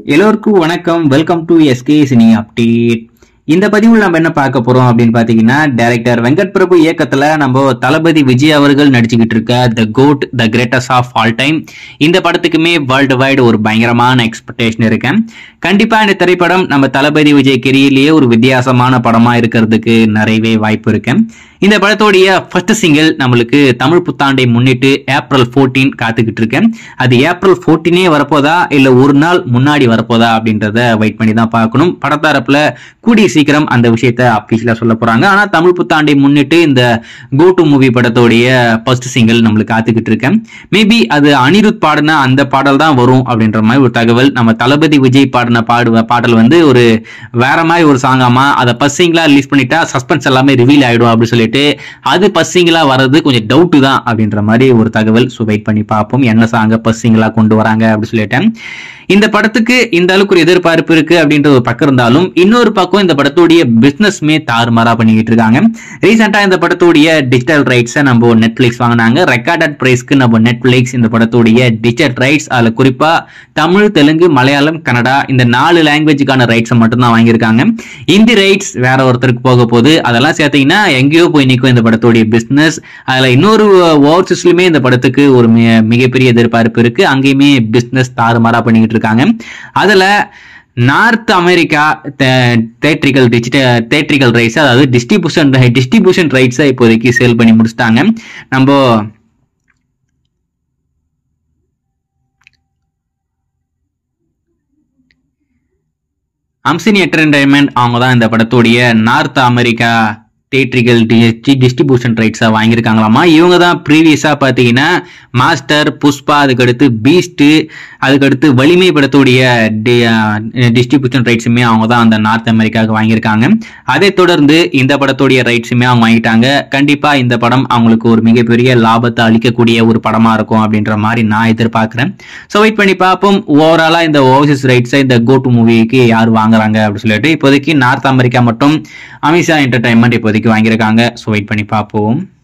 எல்லோருக்கும் வணக்கம் welcome to SK cine update இந்த பதிவில் நம்ம என்ன பார்க்க போறோம் அப்படின்னு பாத்தீங்கன்னா டைரக்டர் வெங்கட் பிரபு இயக்கத்துல நம்ம தளபதி விஜய் அவர்கள் நடிச்சுக்கிட்டு இருக்க the GOAT the greatest of all time இந்த படத்துக்குமே வேர்ல்டு வைடு ஒரு பயங்கரமான எக்ஸ்பெக்டேஷன் இருக்கேன் கண்டிப்பா இந்த திரைப்படம் நம்ம தளபதி விஜய் கெரியர்லயே ஒரு வித்தியாசமான படமா இருக்கிறதுக்கு நிறையவே வாய்ப்பு இருக்கு இந்த படத்தோடைய ஃபர்ஸ்ட் சிங்கிள் நம்மளுக்கு தமிழ் புத்தாண்டை முன்னிட்டு ஏப்ரல் 14 காத்துக்கிட்டு இருக்கேன் அது ஏப்ரல் 14ஏ வரப்போதா இல்ல ஒரு நாள் முன்னாடி வரப்போதா அப்படின்றத வெயிட் பண்ணி தான் பார்க்கணும் படத்தரப்புல கூடிய சீக்கிரம் அந்த விஷயத்த அபிஷியலா சொல்ல போறாங்க ஆனா தமிழ் புத்தாண்டை முன்னிட்டு இந்த கோ டு மூவி படத்தோடைய ஃபர்ஸ்ட் சிங்கிள் நம்மளுக்கு காத்துக்கிட்டு இருக்கேன் மேபி அது அனிருத் பாடின அந்த பாடல் தான் வரும் அப்படின்ற மாதிரி ஒரு தகவல் நம்ம தளபதி விஜய் பாடின பாடு பாடல் வந்து ஒரு வேற மாதிரி ஒரு சாங்காமா அதை ஃபர்ஸ்ட் சிங்கிளா ரிலீஸ் பண்ணிட்டா சஸ்பென்ஸ் எல்லாமே ரிவீல் ஆயிடும் அப்படின்னு சொல்லிட்டு அது ஃபர்ஸ்ட் சிங்கிளா வர்றது கொஞ்சம் டவுட் தான் அப்படின்ற மாதிரி ஒரு தகவல் ஸோ வெயிட் பண்ணி பார்ப்போம் என்ன சாங்க ஃபர்ஸ்ட் சிங்கிளா கொண்டு வராங்க அப்படின்னு சொல்லிட்டேன் இந்த படத்துக்கு இந்த அளவுக்கு ஒரு எதிர்பார்ப்பு இருக்கு அப்படின்ற ஒரு பக்கம் இருந்தாலும் இன்னொரு பக்கம் இந்த படத்துடைய பிசினஸ்மே தாறுமாறா பண்ணிக்கிட்டு இருக்காங்க ரீசெண்டா இந்த படத்துடைய டிஜிட்டல் ரைட்ஸை நம்ம நெட்ஃபிளிக்ஸ் வாங்கினாங்க ரெக்கார்டட் பிரைஸ்க்கு நம்ம நெட்ஃபிளிக்ஸ் இந்த படத்துடைய டிஜிட்டல் ரைட்ஸ் அதுல குறிப்பா தமிழ் தெலுங்கு மலையாளம் கன்னடா இந்த நாலு லாங்குவேஜுக்கான ரைட்ஸை மட்டும்தான் வாங்கியிருக்காங்க இந்தி ரைட்ஸ் வேற ஒருத்தருக்கு போக போகுது அதெல்லாம் சேர்த்தீங்கன்னா எங்கேயோ போய் நிற்கும் இந்த படத்துடைய பிசினஸ் அதுல இன்னொரு ஓவர்சீஸ்லயுமே இந்த படத்துக்கு ஒரு மி- மிகப்பெரிய எதிர்பார்ப்பு இருக்கு அங்கேயுமே பிசினஸ் தாறுமாறா பண்ணிக்கிட்டு இருக்காங்க அதுல North America theatrical digital theatrical rights அதாவது டிஸ்ட்ரிபியூஷன் டிஸ்ட்ரிபியூஷன் ரைட்ஸை இப்போதைக்கு சேல் பண்ணி முடிச்சிட்டாங்க நம்ம அம்சினி என்டர்டைன்மெண்ட் அவங்க தான் இந்த படத்துடைய நார்த் அமெரிக்கா தேட்ரிக்கல் டிஸ்ட்ரிபியூஷன் ரைட்ஸை வாங்கியிருக்காங்களாமா இவங்க தான் ப்ரீவியஸாக பார்த்தீங்கன்னா மாஸ்டர் புஷ்பா அதுக்கடுத்து பீஸ்ட்டு அதுக்கடுத்து வலிமை படத்துடைய டிஸ்ட்ரிபியூஷன் ரைட்ஸுமே அவங்க தான் அந்த நார்த் அமெரிக்காவுக்கு வாங்கியிருக்காங்க அதை தொடர்ந்து இந்த படத்துடைய ரைட்ஸுமே அவங்க வாங்கிட்டாங்க கண்டிப்பாக இந்த படம் அவங்களுக்கு ஒரு மிகப்பெரிய லாபத்தை அளிக்கக்கூடிய ஒரு படமாக இருக்கும் அப்படின்ற மாதிரி நான் எதிர்பார்க்குறேன் ஸோ வெயிட் பண்ணி பார்ப்போம் ஓவராலாக இந்த ஓவர்சீஸ் ரைட்ஸை இந்த கோ டு மூவிக்கு யார் வாங்குறாங்க அப்படின்னு சொல்லிட்டு இப்போதைக்கு நார்த் அமெரிக்கா மட்டும் அமிஷா என்டர்டைன்மெண்ட் இப்போதைக்கு வாங்கியிருக்காங்க ஸோ வெயிட் பண்ணி பார்ப்போம்